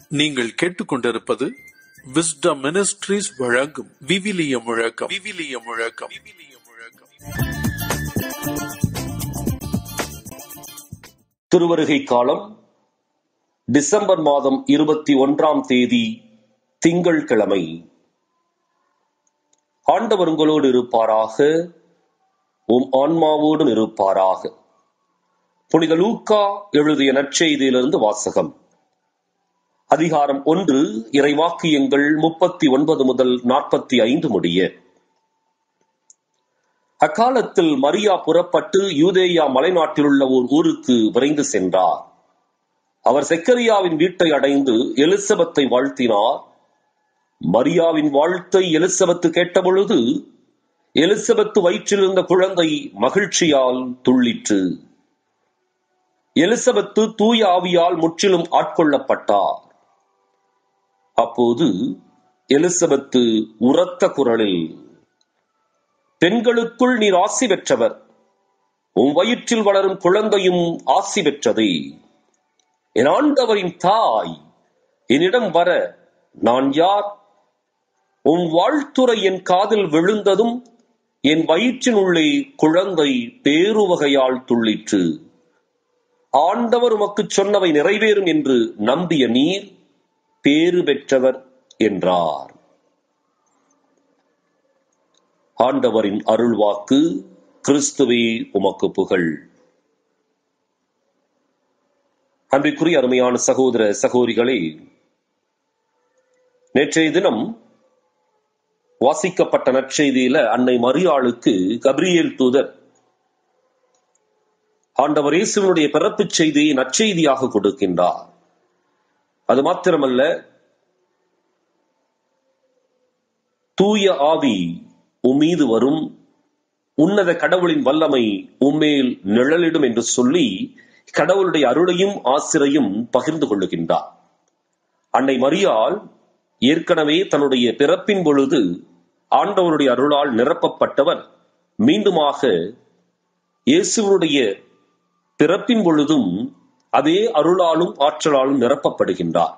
நீங்கள் கேட்டுக்கொண்டிருப்பது wisdom ministries வழங்கும் விவிலிய முழக்கம் விவிலிய முழக்கம் விவிலிய முழக்கம் திருவருகை காலம் டிசம்பர் மாதம் இருபத்தி ஒன்றாம் தேதி திங்கள் கிழமை ஆண்டவர் உங்களோடு இருப்பாராக உம் ஆன்மாவோடும் இருப்பாராக புனித லூக்கா எழுதிய நற்செய்தியிலிருந்து வாசகம் அதிகாரம் ஒன்று இறைவாக்கியங்கள் முப்பத்தி ஒன்பது முதல் நாற்பத்தி ஐந்து முடிய அக்காலத்தில் மரியா புறப்பட்டு யூதேயா மலைநாட்டிலுள்ள ஓர் ஊருக்கு விரைந்து சென்றார் அவர் செக்கரியாவின் வீட்டை அடைந்து எலிசபெத்தை வாழ்த்தினார் மரியாவின் வாழ்த்தை எலிசபெத்து கேட்டபொழுது எலிசபெத்து வயிற்றில் இருந்த குழந்தை மகிழ்ச்சியால் துள்ளிற்று எலிசபெத்து தூய ஆவியால் முற்றிலும் ஆட்கொள்ளப்பட்டார் அப்போது எலிசபெத்து உரத்த குரலில் பெண்களுக்குள் நீர் ஆசி பெற்றவர் உன் வயிற்றில் வளரும் குழந்தையும் ஆசி பெற்றதே என் ஆண்டவரின் தாய் என்னிடம் வர நான் யார் உன் வாழ்த்துறை என் காதில் விழுந்ததும் என் வயிற்றின் உள்ளே குழந்தை பேருவகையால் துள்ளிற்று ஆண்டவர் உமக்கு சொன்னவை நிறைவேறும் என்று நம்பிய நீர் பேறு பெற்றவர் என்றார் ஆண்டவரின் அருள்வாக்கு கிறிஸ்துவே உமக்கு புகழ் அன்றைக்குரிய அருமையான சகோதர சகோதரிகளே நேற்றைய தினம் வாசிக்கப்பட்ட நற்செய்தியில அன்னை மரியாளுக்கு கப்ரியேல் தூதர் ஆண்டவர் இயேசுவனுடைய பிறப்புச் செய்தியை நற்செய்தியாக கொடுக்கின்றார் அது மாத்திரமல்ல தூய ஆவி உம்மீது வரும் உன்னத கடவுளின் வல்லமை உம்மேல் நிழலிடும் என்று சொல்லி கடவுளுடைய அருளையும் ஆசிரையும் பகிர்ந்து கொள்ளுகின்றார் அன்னை மரியாள் ஏற்கனவே தன்னுடைய பிறப்பின் பொழுது ஆண்டவருடைய அருளால் நிரப்பப்பட்டவர் மீண்டுமாக இயேசுவனுடைய பிறப்பின் பொழுதும் அதே அருளாலும் ஆற்றலாலும் நிரப்பப்படுகின்றார்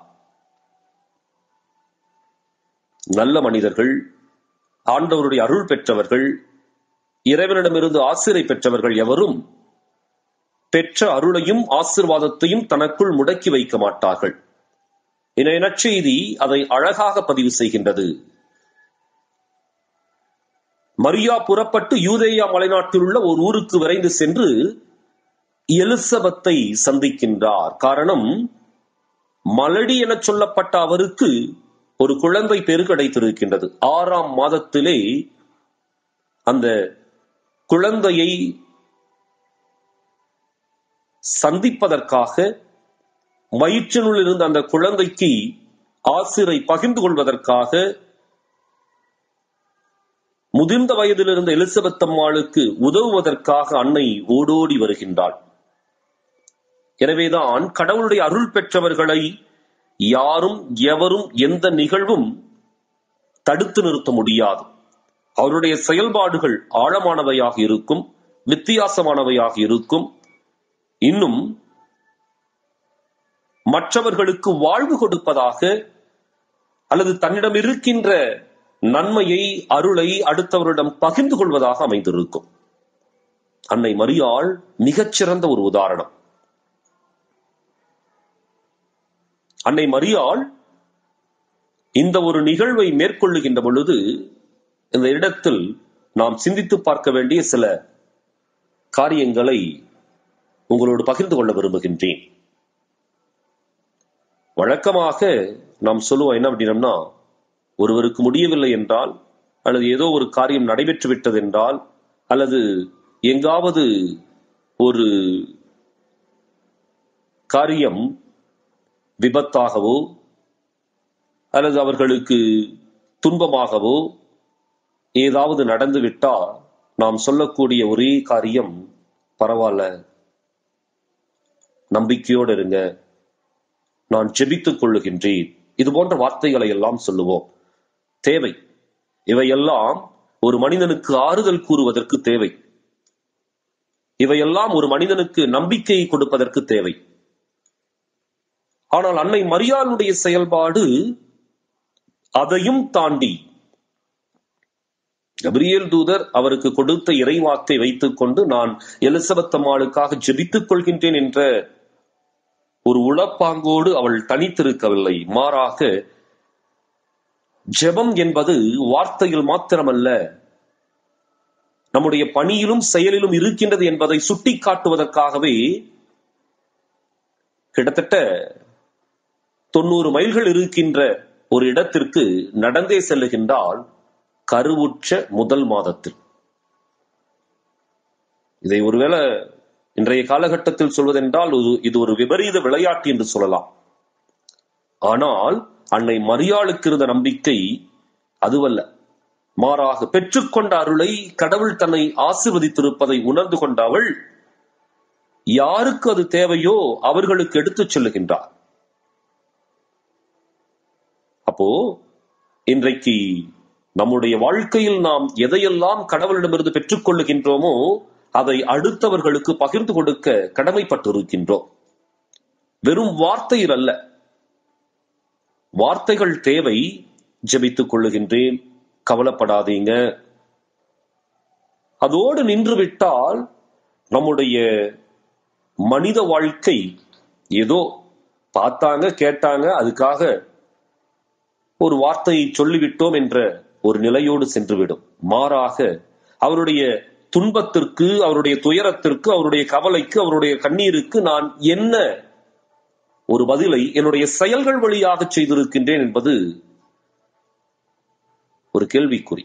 நல்ல மனிதர்கள் ஆண்டவருடைய அருள் பெற்றவர்கள் இறைவனிடமிருந்து ஆசிரை பெற்றவர்கள் எவரும் பெற்ற அருளையும் ஆசிர்வாதத்தையும் தனக்குள் முடக்கி வைக்க மாட்டார்கள் இணைய நற்செய்தி அதை அழகாக பதிவு செய்கின்றது மரியா புறப்பட்டு யூதேயா மலைநாட்டில் உள்ள ஒரு ஊருக்கு விரைந்து சென்று எலிசபெத்தை சந்திக்கின்றார் காரணம் மலடி என சொல்லப்பட்ட அவருக்கு ஒரு குழந்தை பேரு கிடைத்திருக்கின்றது ஆறாம் மாதத்திலே அந்த குழந்தையை சந்திப்பதற்காக வயிற்றினுள் இருந்த அந்த குழந்தைக்கு ஆசிரை பகிர்ந்து கொள்வதற்காக முதிர்ந்த வயதில் இருந்த எலிசபெத் அம்மாளுக்கு உதவுவதற்காக அன்னை ஓடோடி வருகின்றாள் எனவேதான் கடவுளுடைய அருள் பெற்றவர்களை யாரும் எவரும் எந்த நிகழ்வும் தடுத்து நிறுத்த முடியாது அவருடைய செயல்பாடுகள் ஆழமானவையாக இருக்கும் வித்தியாசமானவையாக இருக்கும் இன்னும் மற்றவர்களுக்கு வாழ்வு கொடுப்பதாக அல்லது தன்னிடம் இருக்கின்ற நன்மையை அருளை அடுத்தவரிடம் பகிர்ந்து கொள்வதாக அமைந்திருக்கும் அன்னை மரியாள் மிகச்சிறந்த ஒரு உதாரணம் அன்னை மரியாள் இந்த ஒரு நிகழ்வை மேற்கொள்ளுகின்ற பொழுது இந்த இடத்தில் நாம் சிந்தித்து பார்க்க வேண்டிய சில காரியங்களை உங்களோடு பகிர்ந்து கொள்ள விரும்புகின்றேன் வழக்கமாக நாம் சொல்லுவோம் என்ன அப்படின்னம்னா ஒருவருக்கு முடியவில்லை என்றால் அல்லது ஏதோ ஒரு காரியம் நடைபெற்று விட்டது என்றால் அல்லது எங்காவது ஒரு காரியம் விபத்தாகவோ அல்லது அவர்களுக்கு துன்பமாகவோ ஏதாவது நடந்துவிட்டால் நாம் சொல்லக்கூடிய ஒரே காரியம் பரவாயில்ல நம்பிக்கையோடு இருங்க நான் ஜெபித்துக் கொள்ளுகின்றேன் இது போன்ற வார்த்தைகளை எல்லாம் சொல்லுவோம் தேவை இவையெல்லாம் ஒரு மனிதனுக்கு ஆறுதல் கூறுவதற்கு தேவை இவையெல்லாம் ஒரு மனிதனுக்கு நம்பிக்கையை கொடுப்பதற்கு தேவை ஆனால் அன்னை மரியாளுடைய செயல்பாடு அதையும் தாண்டி கபிரியேல் தூதர் அவருக்கு கொடுத்த இறைவாக்கை வைத்துக் கொண்டு நான் எலிசபெத் அம்மாளுக்காக ஜெபித்துக் கொள்கின்றேன் என்ற ஒரு உளப்பாங்கோடு அவள் தனித்திருக்கவில்லை மாறாக ஜெபம் என்பது வார்த்தையில் மாத்திரமல்ல நம்முடைய பணியிலும் செயலிலும் இருக்கின்றது என்பதை சுட்டிக்காட்டுவதற்காகவே கிட்டத்தட்ட தொண்ணூறு மைல்கள் இருக்கின்ற ஒரு இடத்திற்கு நடந்தே செல்லுகின்றால் கருவுற்ற முதல் மாதத்தில் இதை ஒருவேளை இன்றைய காலகட்டத்தில் சொல்வதென்றால் இது- இது ஒரு விபரீத விளையாட்டு என்று சொல்லலாம் ஆனால் அன்னை மரியாளுக்கு இருந்த நம்பிக்கை அதுவல்ல மாறாக பெற்றுக்கொண்ட அருளை கடவுள் தன்னை ஆசிர்வதித்திருப்பதை உணர்ந்து கொண்ட அவள் யாருக்கு அது தேவையோ அவர்களுக்கு எடுத்துச் செல்லுகின்றார் அப்போ இன்றைக்கு நம்முடைய வாழ்க்கையில் நாம் எதையெல்லாம் கடவுளிடமிருந்து பெற்றுக்கொள்ளுகின்றோமோ அதை அடுத்தவர்களுக்கு பகிர்ந்து கொடுக்க கடமைப்பட்டிருக்கின்றோம் வெறும் வார்த்தையில் அல்ல வார்த்தைகள் தேவை ஜெபித்துக் கொள்ளுகின்றேன் கவலைப்படாதீங்க அதோடு நின்று விட்டால் நம்முடைய மனித வாழ்க்கை ஏதோ பார்த்தாங்க கேட்டாங்க அதுக்காக ஒரு வார்த்தையை சொல்லிவிட்டோம் என்ற ஒரு நிலையோடு சென்றுவிடும் மாறாக அவருடைய துன்பத்திற்கு அவருடைய துயரத்திற்கு அவருடைய கவலைக்கு அவருடைய கண்ணீருக்கு நான் என்ன ஒரு பதிலை என்னுடைய செயல்கள் வழியாக செய்திருக்கின்றேன் என்பது ஒரு கேள்விக்குறி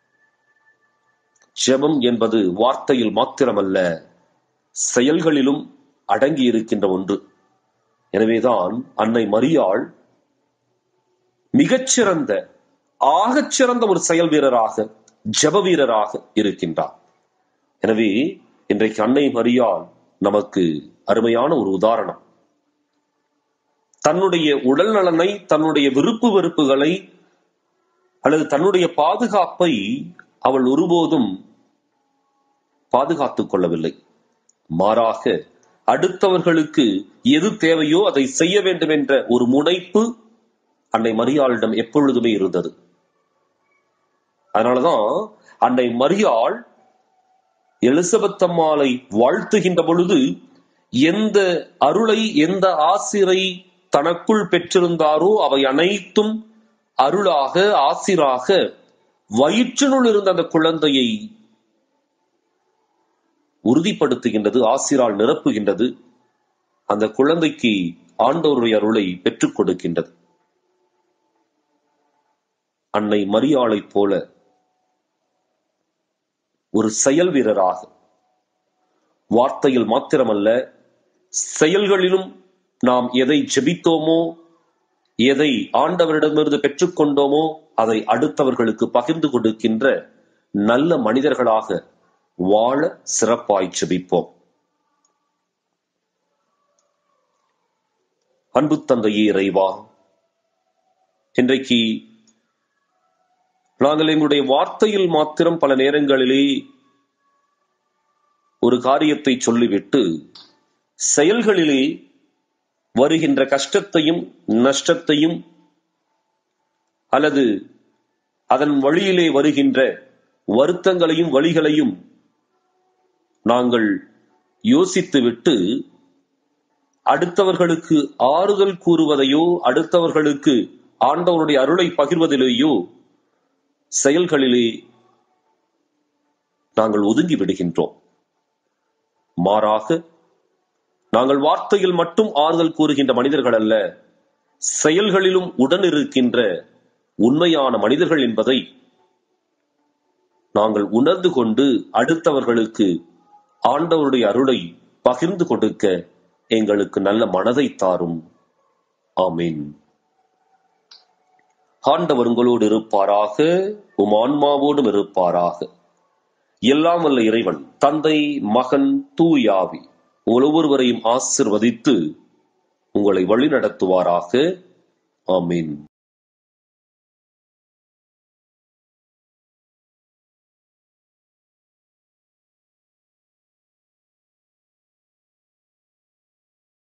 ஜெபம் என்பது வார்த்தையில் மாத்திரமல்ல செயல்களிலும் அடங்கி இருக்கின்ற ஒன்று எனவேதான் அன்னை மரியாள் மிகச்சிறந்த ஆகச்சிறந்த ஒரு செயல் வீரராக ஜெப வீரராக இருக்கின்றார் எனவே இன்றைக்கு அன்னை மரியாள் நமக்கு அருமையான ஒரு உதாரணம் தன்னுடைய உடல் நலனை தன்னுடைய விருப்பு வெறுப்புகளை அல்லது தன்னுடைய பாதுகாப்பை அவள் ஒருபோதும் பாதுகாத்துக் கொள்ளவில்லை மாறாக அடுத்தவர்களுக்கு எது தேவையோ அதை செய்ய வேண்டும் என்ற ஒரு முனைப்பு அன்னை மரியாளிடம் எப்பொழுதுமே இருந்தது அதனாலதான் அன்னை மரியாள் எலிசபெத் அம்மாளை வாழ்த்துகின்ற பொழுது எந்த அருளை எந்த ஆசிரை தனக்குள் பெற்றிருந்தாரோ அவை அனைத்தும் அருளாக ஆசிராக வயிற்றினுள் இருந்த அந்த குழந்தையை உறுதிப்படுத்துகின்றது ஆசிரால் நிரப்புகின்றது அந்த குழந்தைக்கு ஆண்டவருடைய அருளை பெற்றுக் கொடுக்கின்றது அன்னை மரியாளைப் போல ஒரு செயல் வீரராக வார்த்தையில் மாத்திரமல்ல செயல்களிலும் நாம் எதை ஜெபித்தோமோ எதை ஆண்டவரிடமிருந்து பெற்றுக்கொண்டோமோ அதை அடுத்தவர்களுக்கு பகிர்ந்து கொடுக்கின்ற நல்ல மனிதர்களாக வாழ சிறப்பாய் ஜெபிப்போம் அன்பு தந்தையே இறைவா இன்றைக்கு நாங்கள் எங்களுடைய வார்த்தையில் மாத்திரம் பல நேரங்களிலே ஒரு காரியத்தை சொல்லிவிட்டு செயல்களிலே வருகின்ற கஷ்டத்தையும் நஷ்டத்தையும் அல்லது அதன் வழியிலே வருகின்ற வருத்தங்களையும் வழிகளையும் நாங்கள் யோசித்துவிட்டு அடுத்தவர்களுக்கு ஆறுதல் கூறுவதையோ அடுத்தவர்களுக்கு ஆண்டவருடைய அருளை பகிர்வதிலேயோ செயல்களிலே நாங்கள் ஒதுங்கி விடுகின்றோம் மாறாக நாங்கள் வார்த்தையில் மட்டும் ஆறுதல் கூறுகின்ற மனிதர்கள் அல்ல செயல்களிலும் உடன் இருக்கின்ற உண்மையான மனிதர்கள் என்பதை நாங்கள் உணர்ந்து கொண்டு அடுத்தவர்களுக்கு ஆண்டவருடைய அருளை பகிர்ந்து கொடுக்க எங்களுக்கு நல்ல மனதை தாரும் ஆமீன் ஆண்டவர் உங்களோடு இருப்பாராக உம் ஆன்மாவோடும் இருப்பாராக எல்லாம் வல்ல இறைவன் தந்தை மகன் தூயாவி உங்கள் ஒவ்வொருவரையும் ஆசிர்வதித்து உங்களை வழி நடத்துவாராக ஆமீன்